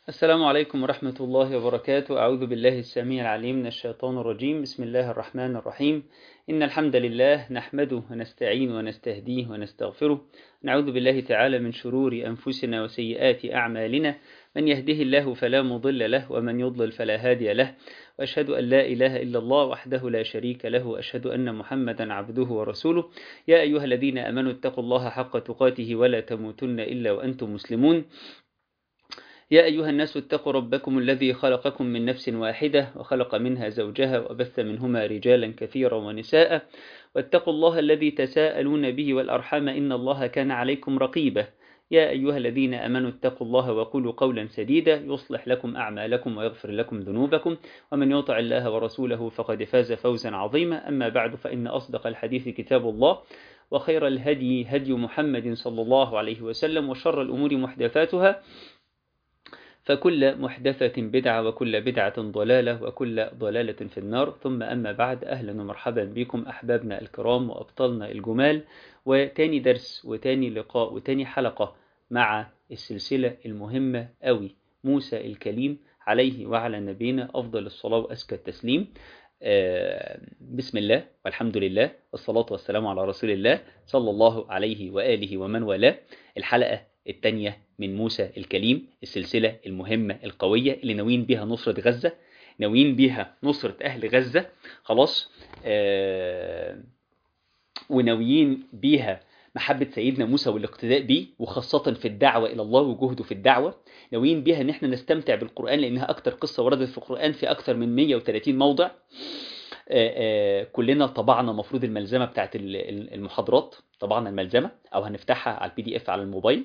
السلام عليكم ورحمة الله وبركاته أعوذ بالله السميع العليم من الشيطان الرجيم بسم الله الرحمن الرحيم إن الحمد لله نحمده ونستعين ونستهديه ونستغفره نعوذ بالله تعالى من شرور أنفسنا وسيئات أعمالنا من يهده الله فلا مضل له ومن يضلل فلا هادي له وأشهد أن لا إله إلا الله وحده لا شريك له وأشهد أن محمدا عبده ورسوله يا أيها الذين أمنوا اتقوا الله حق تقاته ولا تموتن إلا وأنتم مسلمون يا أيها الناس اتقوا ربكم الذي خلقكم من نفس واحدة وخلق منها زوجها وبث منهما رجالا كثيرا ونساء واتقوا الله الذي تساءلون به والأرحام إن الله كان عليكم رقيبا يا أيها الذين أمنوا اتقوا الله وقولوا قولا سديدا يصلح لكم أعمالكم ويغفر لكم ذنوبكم ومن يطع الله ورسوله فقد فاز فوزا عظيما أما بعد فإن أصدق الحديث كتاب الله وخير الهدي هدي محمد صلى الله عليه وسلم وشر الأمور محدثاتها فكل محدثة بدعة وكل بدعة ضلالة وكل ضلالة في النار ثم أما بعد أهلا ومرحبا بكم أحبابنا الكرام وأبطالنا الجمال وتاني درس وتاني لقاء وتاني حلقة مع السلسلة المهمة أوي موسى الكليم عليه وعلى نبينا أفضل الصلاة وأزكى التسليم بسم الله والحمد لله والصلاة والسلام على رسول الله صلى الله عليه وآله ومن والاه الحلقة الثانية من موسى الكليم السلسلة المهمة القوية اللي ناويين بيها نصرة غزة ناويين بيها نصرة أهل غزة خلاص آه وناويين بيها محبة سيدنا موسى والاقتداء بيه وخاصة في الدعوة إلى الله وجهده في الدعوة ناويين بيها إن احنا نستمتع بالقرآن لأنها أكتر قصة وردت في القرآن في أكتر من 130 موضع آه آه كلنا طبعنا مفروض الملزمة بتاعت المحاضرات طبعنا الملزمة أو هنفتحها على البي دي اف على الموبايل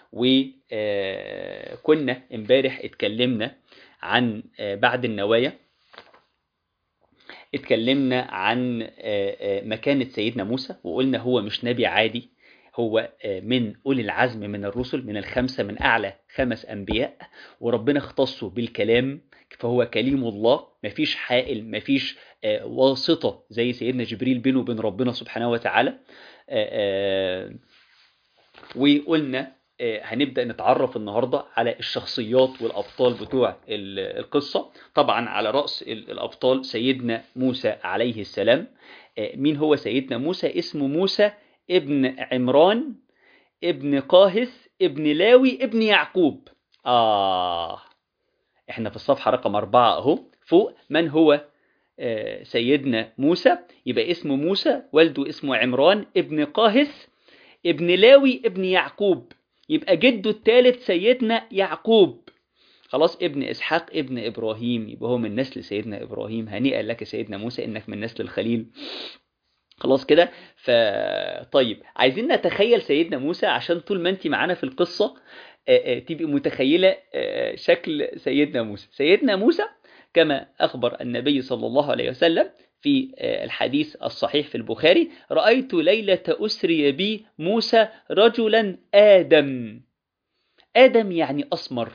وكنا امبارح اتكلمنا عن بعد النوايا اتكلمنا عن مكانة سيدنا موسى وقلنا هو مش نبي عادي هو من أولي العزم من الرسل من الخمسة من أعلى خمس أنبياء وربنا اختصه بالكلام فهو كليم الله مفيش حائل مفيش واسطة زي سيدنا جبريل بينه وبين ربنا سبحانه وتعالى وقلنا هنبدأ نتعرف النهاردة على الشخصيات والأبطال بتوع القصة طبعا على رأس الأبطال سيدنا موسى عليه السلام مين هو سيدنا موسى اسمه موسى ابن عمران ابن قاهث ابن لاوي ابن يعقوب آه احنا في الصفحة رقم أربعة أهو فوق من هو سيدنا موسى يبقى اسمه موسى والده اسمه عمران ابن قاهث ابن لاوي ابن يعقوب يبقى جده الثالث سيدنا يعقوب خلاص ابن إسحاق ابن إبراهيم يبقى هو من نسل سيدنا إبراهيم هنيئا لك سيدنا موسى إنك من نسل الخليل خلاص كده فطيب عايزين نتخيل سيدنا موسى عشان طول ما انت معانا في القصة تبقي متخيلة شكل سيدنا موسى سيدنا موسى كما أخبر النبي صلى الله عليه وسلم في الحديث الصحيح في البخاري رأيت ليلة أسري بي موسى رجلا آدم آدم يعني أسمر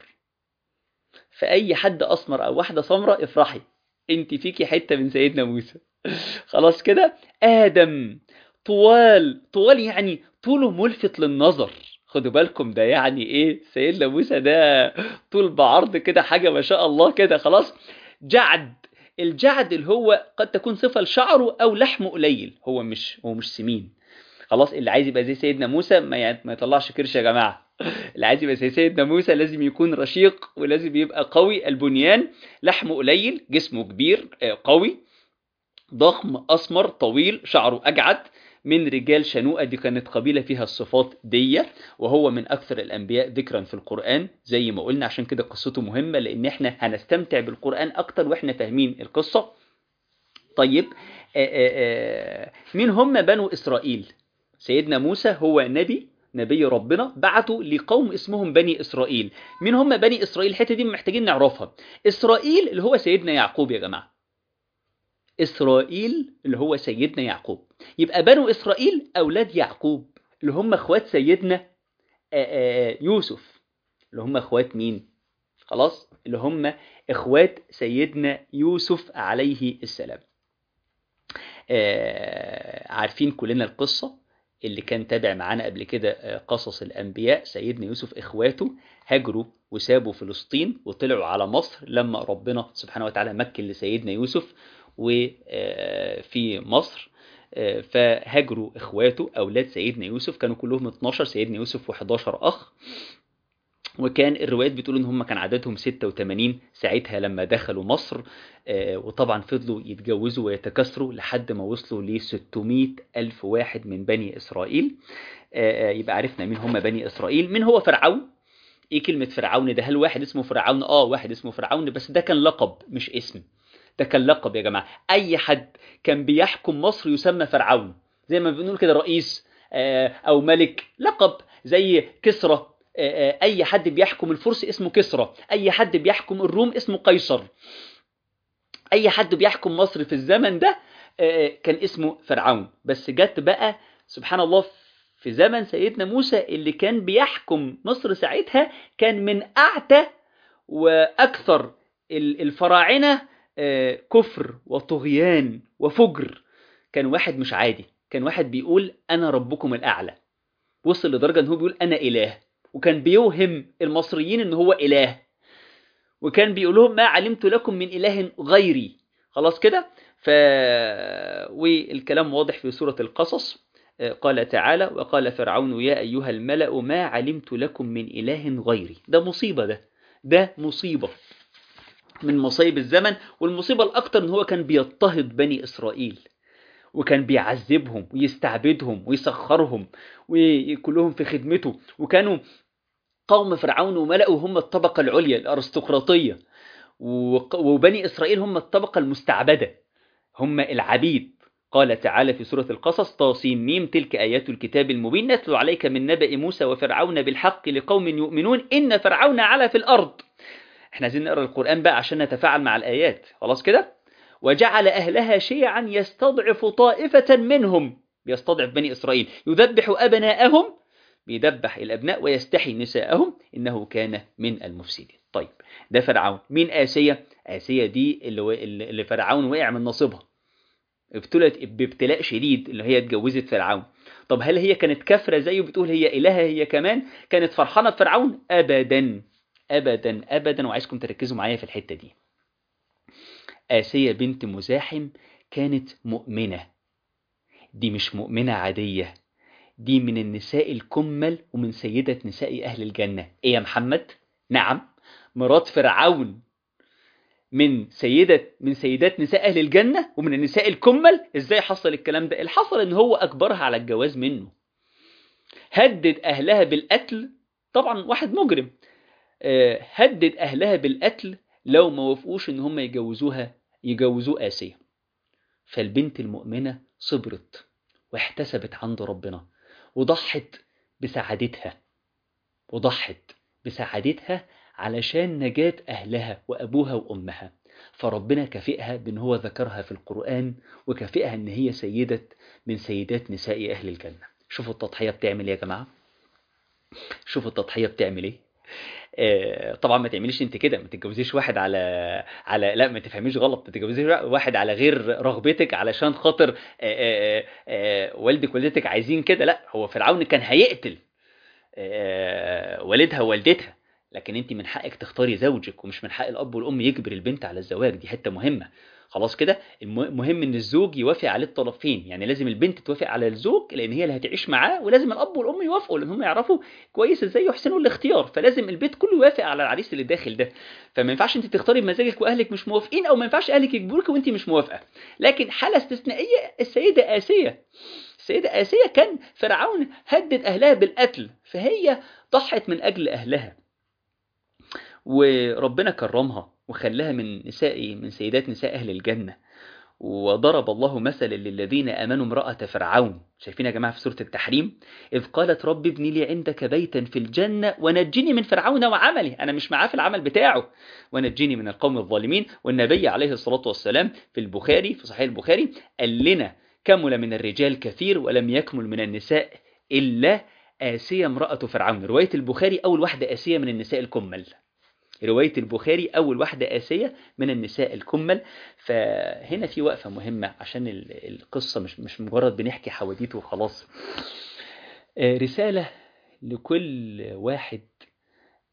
فأي حد أسمر أو واحدة سمراء افرحي انت فيكي حتة من سيدنا موسى خلاص كده آدم طوال طوال يعني طوله ملفت للنظر خدوا بالكم ده يعني ايه سيدنا موسى ده طول بعرض كده حاجة ما شاء الله كده خلاص جعد الجعد اللي هو قد تكون صفة لشعره أو لحمه قليل هو مش هو مش سمين خلاص اللي عايز يبقى زي سيدنا موسى ما, ما يطلعش كرش يا جماعة اللي عايز يبقى زي سيدنا موسى لازم يكون رشيق ولازم يبقى قوي البنيان لحمه قليل جسمه كبير قوي ضخم أسمر طويل شعره أجعد من رجال شنوءة دي كانت قبيلة فيها الصفات دي وهو من أكثر الأنبياء ذكرا في القرآن زي ما قلنا عشان كده قصته مهمة لأن احنا هنستمتع بالقرآن أكتر وإحنا فاهمين القصة طيب آآ آآ مين هم بنو إسرائيل سيدنا موسى هو نبي نبي ربنا بعته لقوم اسمهم بني إسرائيل مين هم بني إسرائيل الحتة دي محتاجين نعرفها إسرائيل اللي هو سيدنا يعقوب يا جماعة إسرائيل اللي هو سيدنا يعقوب يبقى بنو إسرائيل أولاد يعقوب اللي هم أخوات سيدنا يوسف اللي هم أخوات مين خلاص اللي هم إخوات سيدنا يوسف عليه السلام عارفين كلنا القصة اللي كان تابع معانا قبل كده قصص الأنبياء سيدنا يوسف إخواته هاجروا وسابوا فلسطين وطلعوا على مصر لما ربنا سبحانه وتعالى مكن لسيدنا يوسف وفي مصر فهاجروا اخواته اولاد سيدنا يوسف كانوا كلهم 12 سيدنا يوسف و11 اخ وكان الروايات بتقول ان هم كان عددهم 86 ساعتها لما دخلوا مصر وطبعا فضلوا يتجوزوا ويتكاثروا لحد ما وصلوا ل 600 ألف واحد من بني إسرائيل يبقى عرفنا مين هم بني إسرائيل مين هو فرعون ايه كلمة فرعون ده هل واحد اسمه فرعون اه واحد اسمه فرعون بس ده كان لقب مش اسم ده كان لقب يا جماعة اي حد كان بيحكم مصر يسمى فرعون زي ما بنقول كده رئيس او ملك لقب زي كسرى اي حد بيحكم الفرس اسمه كسرى اي حد بيحكم الروم اسمه قيصر اي حد بيحكم مصر في الزمن ده كان اسمه فرعون بس جت بقى سبحان الله في زمن سيدنا موسى اللي كان بيحكم مصر ساعتها كان من اعتى واكثر الفراعنه كفر وطغيان وفجر كان واحد مش عادي كان واحد بيقول انا ربكم الاعلى وصل لدرجه ان هو بيقول انا اله وكان بيوهم المصريين ان هو اله وكان بيقول لهم ما علمت لكم من اله غيري خلاص كده ف والكلام واضح في سوره القصص قال تعالى وقال فرعون يا ايها الملأ ما علمت لكم من اله غيري ده مصيبه ده ده مصيبه من مصايب الزمن والمصيبه الاكثر ان هو كان بيضطهد بني اسرائيل وكان بيعذبهم ويستعبدهم ويسخرهم وكلهم في خدمته وكانوا قوم فرعون وملأه هم الطبقة العليا الأرستقراطية وبني إسرائيل هم الطبقة المستعبدة هم العبيد قال تعالى في سورة القصص طاسيم ميم تلك آيات الكتاب المبين نتلو عليك من نبأ موسى وفرعون بالحق لقوم يؤمنون إن فرعون علا في الأرض احنا عايزين نقرأ القرآن بقى عشان نتفاعل مع الآيات خلاص كده وجعل أهلها شيعا يستضعف طائفة منهم بيستضعف بني إسرائيل يذبح أبناءهم بيذبح الأبناء ويستحي نساءهم إنه كان من المفسدين طيب ده فرعون مين آسية آسية دي اللي, اللي فرعون وقع من نصيبها ابتلت بابتلاء شديد اللي هي اتجوزت فرعون طب هل هي كانت كافرة زيه بتقول هي إلهة هي كمان كانت فرحانة بفرعون أبدا أبدا أبدا وعايزكم تركزوا معايا في الحتة دي آسية بنت مزاحم كانت مؤمنة دي مش مؤمنة عادية دي من النساء الكمل ومن سيدة نساء أهل الجنة إيه يا محمد؟ نعم مرات فرعون من سيدة من سيدات نساء أهل الجنة ومن النساء الكمل إزاي حصل الكلام ده؟ الحصل إن هو أجبرها على الجواز منه هدد أهلها بالقتل طبعا واحد مجرم هدد أهلها بالقتل لو ما وافقوش ان هم يجوزوها يجوزوه آسيا فالبنت المؤمنة صبرت واحتسبت عند ربنا وضحت بسعادتها وضحت بسعادتها علشان نجاة أهلها وأبوها وأمها فربنا كافئها بأن هو ذكرها في القرآن وكافئها أن هي سيدة من سيدات نساء أهل الجنة شوفوا التضحية بتعمل ايه يا جماعة شوفوا التضحية بتعمل ايه طبعا ما تعمليش انت كده ما تتجوزيش واحد على على لا ما تفهميش غلط ما تتجوزيش واحد على غير رغبتك علشان خاطر آآ آآ والدك والدتك عايزين كده لا هو فرعون كان هيقتل والدها ووالدتها لكن انت من حقك تختاري زوجك ومش من حق الاب والام يجبر البنت على الزواج دي حته مهمه خلاص كده المهم ان الزوج يوافق عليه الطرفين يعني لازم البنت توافق على الزوج لان هي اللي هتعيش معاه ولازم الاب والام يوافقوا لان هم يعرفوا كويس ازاي يحسنوا الاختيار فلازم البيت كله يوافق على العريس اللي داخل ده فما ينفعش انت تختاري بمزاجك واهلك مش موافقين او ما ينفعش اهلك يجبروك وانت مش موافقه لكن حاله استثنائيه السيده اسيه السيده اسيه كان فرعون هدد اهلها بالقتل فهي ضحت من اجل اهلها وربنا كرمها وخلاها من نساء من سيدات نساء أهل الجنة وضرب الله مثلا للذين آمنوا امرأة فرعون شايفين يا جماعة في سورة التحريم إذ قالت رب ابني لي عندك بيتا في الجنة ونجني من فرعون وعمله أنا مش معاه في العمل بتاعه ونجني من القوم الظالمين والنبي عليه الصلاة والسلام في البخاري في صحيح البخاري قال لنا كمل من الرجال كثير ولم يكمل من النساء إلا آسية امرأة فرعون رواية البخاري أول واحدة آسية من النساء الكمل رواية البخاري أول واحدة آسية من النساء الكمل فهنا في وقفة مهمة عشان القصة مش مش مجرد بنحكي حواديت وخلاص رسالة لكل واحد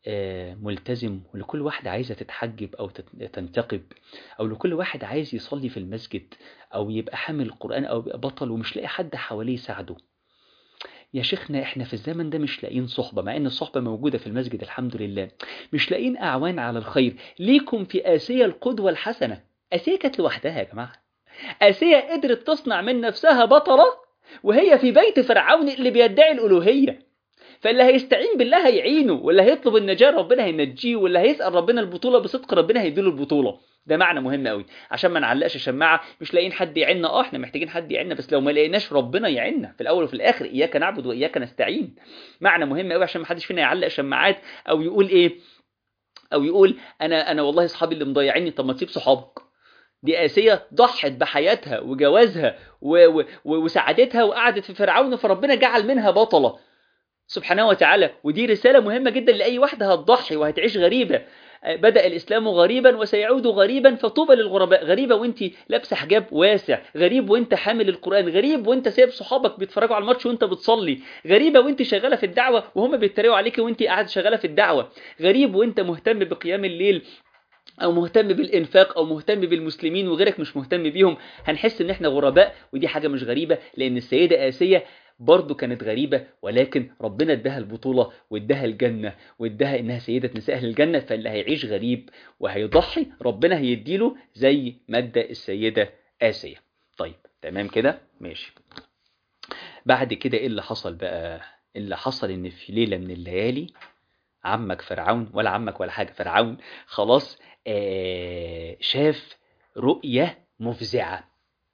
آه، ملتزم ولكل واحدة عايزة تتحجب أو تت- تنتقب أو لكل واحد عايز يصلي في المسجد أو يبقى حامل القرآن أو يبقى بطل ومش لاقي حد حواليه يساعده يا شيخنا احنا في الزمن ده مش لاقيين صحبة مع ان الصحبة موجودة في المسجد الحمد لله مش لاقيين اعوان على الخير ليكم في آسيا القدوة الحسنة آسيا كانت لوحدها يا جماعة آسيا قدرت تصنع من نفسها بطلة وهي في بيت فرعون اللي بيدعي الألوهية فاللي هيستعين بالله هيعينه واللي هيطلب النجاة ربنا هينجيه واللي هيسأل ربنا البطولة بصدق ربنا هيديله البطولة ده معنى مهم قوي عشان ما نعلقش شماعة مش لاقيين حد يعيننا اه احنا محتاجين حد يعيننا بس لو ما لقيناش ربنا يعيننا في الاول وفي الاخر اياك نعبد واياك نستعين معنى مهم قوي عشان ما حدش فينا يعلق شماعات او يقول ايه او يقول انا انا والله اصحابي اللي مضيعيني طب ما تسيب صحابك دي آسيا ضحت بحياتها وجوازها و... و... وسعادتها وقعدت في فرعون فربنا جعل منها بطلة سبحانه وتعالى ودي رسالة مهمة جدا لأي واحدة هتضحي وهتعيش غريبة بدأ الإسلام غريبا وسيعود غريبا فطوبى للغرباء غريبة وانت لابسة حجاب واسع غريب وانت حامل القرآن غريب وانت سايب صحابك بيتفرجوا على الماتش وانت بتصلي غريبة وانت شغالة في الدعوة وهم بيتريقوا عليك وانت قاعد شغالة في الدعوة غريب وانت مهتم بقيام الليل او مهتم بالانفاق او مهتم بالمسلمين وغيرك مش مهتم بيهم هنحس ان احنا غرباء ودي حاجة مش غريبة لان السيدة آسية برضه كانت غريبة ولكن ربنا اداها البطولة واداها الجنة واداها انها سيدة نساء اهل الجنة فاللي هيعيش غريب وهيضحي ربنا هيديله زي مادة السيدة آسية طيب تمام كده ماشي بعد كده ايه اللي حصل بقى اللي حصل ان في ليلة من الليالي عمك فرعون ولا عمك ولا حاجة فرعون خلاص آه شاف رؤية مفزعة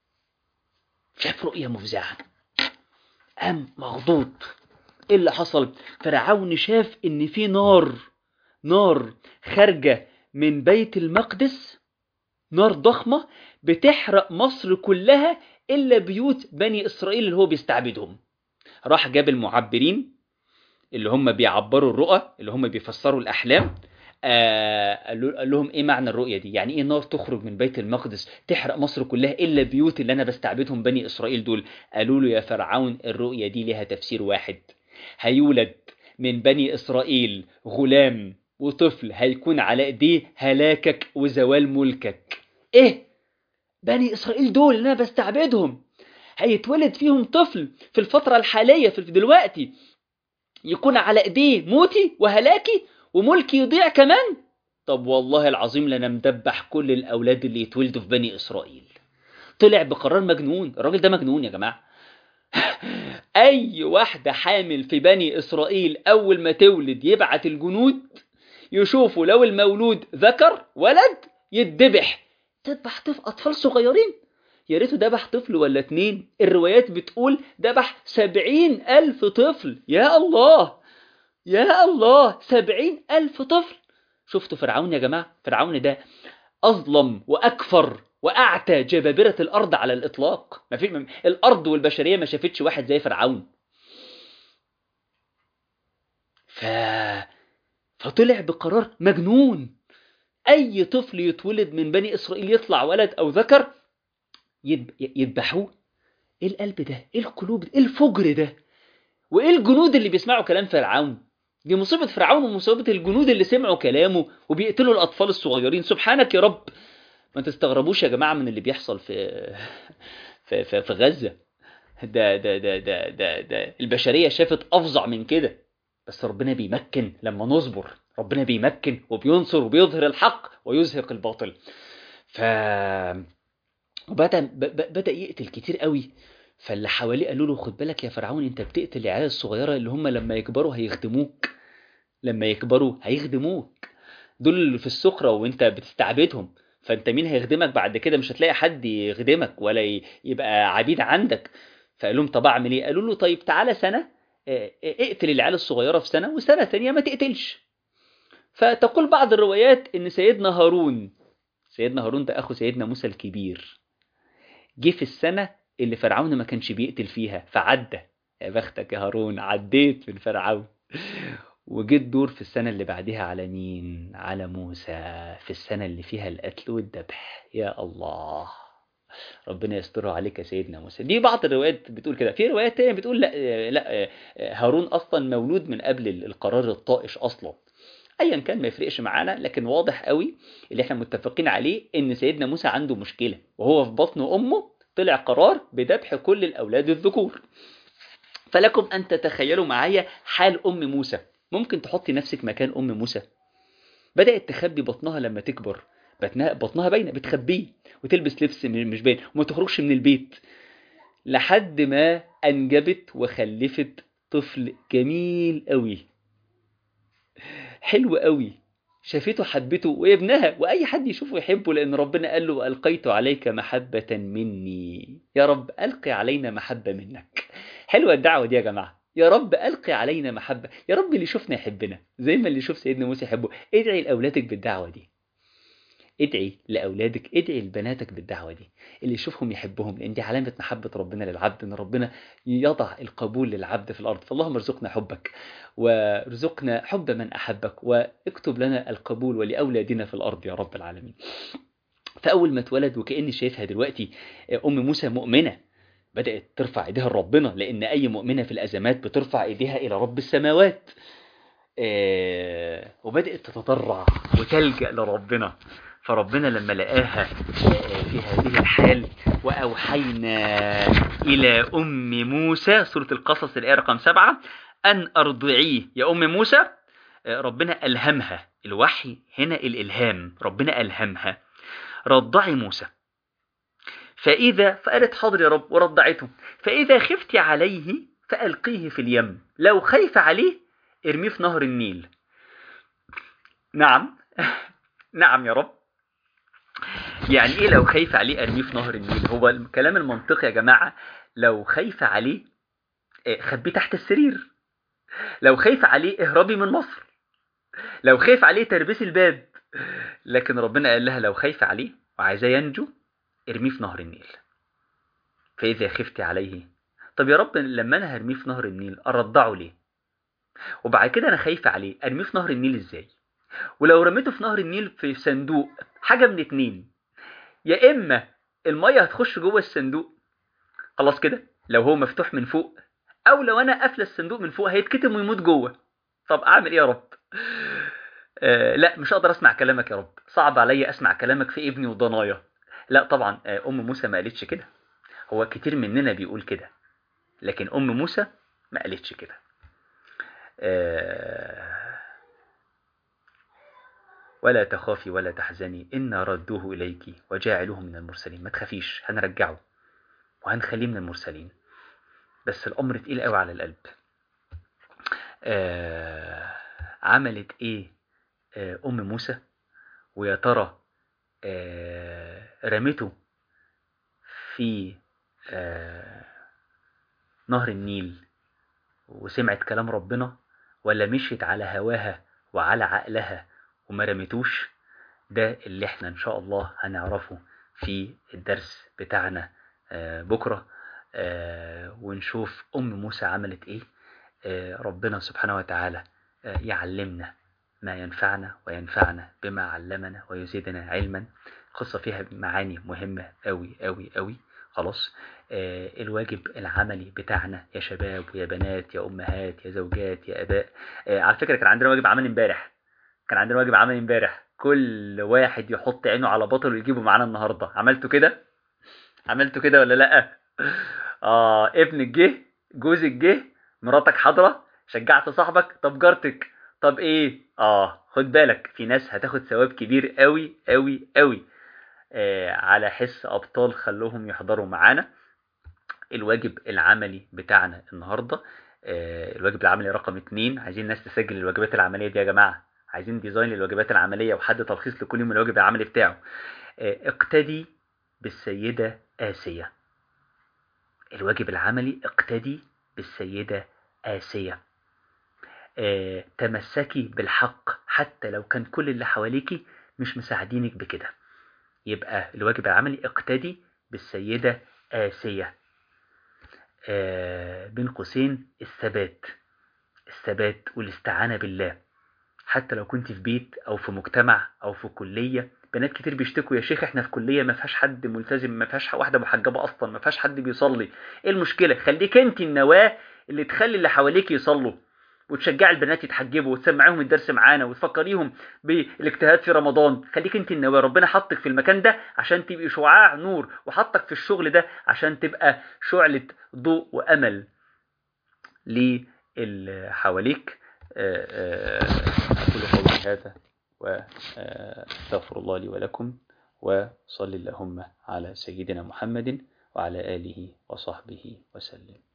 شاف رؤية مفزعة قام مخضوض ايه اللي حصل فرعون شاف ان في نار نار خارجة من بيت المقدس نار ضخمة بتحرق مصر كلها إلا بيوت بني إسرائيل اللي هو بيستعبدهم راح جاب المعبرين اللي هم بيعبروا الرؤى اللي هم بيفسروا الأحلام آه قال لهم ايه معنى الرؤية دي يعني ايه نار تخرج من بيت المقدس تحرق مصر كلها الا بيوت اللي انا بستعبدهم بني اسرائيل دول قالوا له يا فرعون الرؤية دي لها تفسير واحد هيولد من بني اسرائيل غلام وطفل هيكون على ايديه هلاكك وزوال ملكك ايه بني اسرائيل دول اللي انا بستعبدهم هيتولد فيهم طفل في الفترة الحالية في دلوقتي يكون على ايديه موتي وهلاكي وملكي يضيع كمان طب والله العظيم لنا مدبح كل الاولاد اللي يتولدوا في بني اسرائيل طلع بقرار مجنون الراجل ده مجنون يا جماعه اي واحده حامل في بني اسرائيل اول ما تولد يبعت الجنود يشوفوا لو المولود ذكر ولد يتذبح تذبح طفل اطفال صغيرين يا ريته ذبح طفل ولا اتنين الروايات بتقول ذبح سبعين ألف طفل يا الله يا الله سبعين ألف طفل شفتوا فرعون يا جماعة فرعون ده أظلم وأكفر وأعتى جبابرة الأرض على الإطلاق ما في الأرض والبشرية ما شافتش واحد زي فرعون ف... فطلع بقرار مجنون أي طفل يتولد من بني إسرائيل يطلع ولد أو ذكر يذب... يذبحوه إيه القلب ده إيه القلوب ده إيه الفجر ده وإيه الجنود اللي بيسمعوا كلام فرعون دي مصيبة فرعون ومصيبة الجنود اللي سمعوا كلامه وبيقتلوا الأطفال الصغيرين سبحانك يا رب ما تستغربوش يا جماعة من اللي بيحصل في في في, في غزة ده ده ده ده ده ده البشرية شافت أفظع من كده بس ربنا بيمكن لما نصبر ربنا بيمكن وبينصر وبيظهر الحق ويزهق الباطل ف وبدأ بدأ يقتل كتير قوي فاللي حواليه قالوا له خد بالك يا فرعون انت بتقتل العيال الصغيره اللي هم لما يكبروا هيخدموك لما يكبروا هيخدموك دول اللي في السخره وانت بتستعبدهم فانت مين هيخدمك بعد كده مش هتلاقي حد يخدمك ولا يبقى عبيد عندك فقال لهم طب اعمل ايه قالوا له طيب تعالى سنه اقتل العيال الصغيره في سنه وسنه تانية ما تقتلش فتقول بعض الروايات ان سيدنا هارون سيدنا هارون ده اخو سيدنا موسى الكبير جه في السنه اللي فرعون ما كانش بيقتل فيها فعدى يا بختك يا هارون عديت من فرعون وجيت دور في السنة اللي بعدها على مين على موسى في السنة اللي فيها القتل والذبح يا الله ربنا يسترها عليك يا سيدنا موسى دي بعض الروايات بتقول كده في روايات تانية بتقول لا لا هارون اصلا مولود من قبل القرار الطائش اصلا ايا كان ما يفرقش معانا لكن واضح قوي اللي احنا متفقين عليه ان سيدنا موسى عنده مشكله وهو في بطن امه طلع قرار بذبح كل الاولاد الذكور فلكم ان تتخيلوا معايا حال ام موسى ممكن تحطي نفسك مكان ام موسى بدات تخبي بطنها لما تكبر بطنها بطنها باينه بتخبيه وتلبس لبس مش باين وما تخرجش من البيت لحد ما انجبت وخلفت طفل جميل قوي حلو قوي شافته حبته وابنها واي حد يشوفه يحبه لان ربنا قال له والقيت عليك محبه مني يا رب القي علينا محبه منك حلوه الدعوه دي يا جماعه يا رب القي علينا محبه يا رب اللي يشوفنا يحبنا زي ما اللي يشوف سيدنا موسى يحبه ادعي لاولادك بالدعوه دي ادعي لاولادك ادعي لبناتك بالدعوه دي اللي يشوفهم يحبهم لان دي علامه محبه ربنا للعبد ان ربنا يضع القبول للعبد في الارض فاللهم ارزقنا حبك وارزقنا حب من احبك واكتب لنا القبول ولاولادنا في الارض يا رب العالمين فاول ما اتولد وكاني شايفها دلوقتي ام موسى مؤمنه بدات ترفع ايديها لربنا لان اي مؤمنه في الازمات بترفع ايديها الى رب السماوات وبدات تتضرع وتلجا لربنا فربنا لما لقاها في هذه الحال وأوحينا إلى أم موسى سورة القصص الآية رقم سبعة أن أرضعيه يا أم موسى ربنا ألهمها الوحي هنا الإلهام ربنا ألهمها رضعي موسى فإذا فقالت حاضر يا رب ورضعته فإذا خفت عليه فألقيه في اليم لو خايف عليه ارميه في نهر النيل نعم نعم يا رب يعني ايه لو خايف عليه ارميه في نهر النيل هو الكلام المنطقي يا جماعه لو خايف عليه خبيه تحت السرير لو خايف عليه اهربي من مصر لو خايف عليه تربسي الباب لكن ربنا قال لها لو خايف عليه وعايزاه ينجو ارميه في نهر النيل فاذا خفت عليه طب يا رب لما انا هرميه في نهر النيل ارضعه ليه وبعد كده انا خايفه عليه ارميه في نهر النيل ازاي ولو رميته في نهر النيل في صندوق حاجه من اتنين يا اما الميه هتخش جوه الصندوق خلاص كده لو هو مفتوح من فوق او لو انا قافله الصندوق من فوق هيتكتم ويموت جوه طب اعمل ايه يا رب آه لا مش هقدر اسمع كلامك يا رب صعب عليا اسمع كلامك في ابني وضنايا لا طبعا آه ام موسى ما قالتش كده هو كتير مننا بيقول كده لكن ام موسى ما قالتش كده آه ولا تخافي ولا تحزني إنا ردوه إليك وجاعلوه من المرسلين ما تخافيش هنرجعه وهنخليه من المرسلين بس الأمر تقيل قوي على القلب آه عملت إيه آه أم موسى ويا ترى آه رمته في آه نهر النيل وسمعت كلام ربنا ولا مشيت على هواها وعلى عقلها وما رميتوش ده اللي احنا ان شاء الله هنعرفه في الدرس بتاعنا بكرة ونشوف ام موسى عملت ايه ربنا سبحانه وتعالى يعلمنا ما ينفعنا وينفعنا بما علمنا ويزيدنا علما قصة فيها معاني مهمة أوي أوي أوي خلاص الواجب العملي بتاعنا يا شباب ويا بنات يا أمهات يا زوجات يا أباء على فكرة كان عندنا واجب عملي امبارح كان عندنا واجب عملي امبارح كل واحد يحط عينه على بطل ويجيبه معانا النهارده عملته كده عملته كده ولا لا اه ابنك جه جوزك جه مراتك حاضره شجعت صاحبك طب جارتك طب ايه اه خد بالك في ناس هتاخد ثواب كبير قوي قوي قوي آه على حس ابطال خلوهم يحضروا معانا الواجب العملي بتاعنا النهارده آه الواجب العملي رقم اتنين عايزين ناس تسجل الواجبات العمليه دي يا جماعه عايزين ديزاين للواجبات العمليه وحد تلخيص لكل يوم الواجب العملي بتاعه آه اقتدي بالسيده آسية الواجب العملي اقتدي بالسيدة آسية اه تمسكي بالحق حتى لو كان كل اللي حواليكي مش مساعدينك بكده يبقى الواجب العملي اقتدي بالسيدة آسية اه بين قوسين الثبات الثبات والاستعانة بالله حتى لو كنت في بيت أو في مجتمع أو في كلية بنات كتير بيشتكوا يا شيخ احنا في كليه ما فيهاش حد ملتزم ما فيهاش واحده محجبه اصلا ما فيهاش حد بيصلي ايه المشكله خليك انت النواه اللي تخلي اللي حواليك يصلوا وتشجع البنات يتحجبوا وتسمعيهم الدرس معانا وتفكريهم بالاجتهاد في رمضان خليك انت النواة ربنا حطك في المكان ده عشان تبقي شعاع نور وحطك في الشغل ده عشان تبقى شعلة ضوء وأمل للي حواليك أقول قولي هذا وأستغفر الله لي ولكم وصل اللهم على سيدنا محمد وعلى آله وصحبه وسلم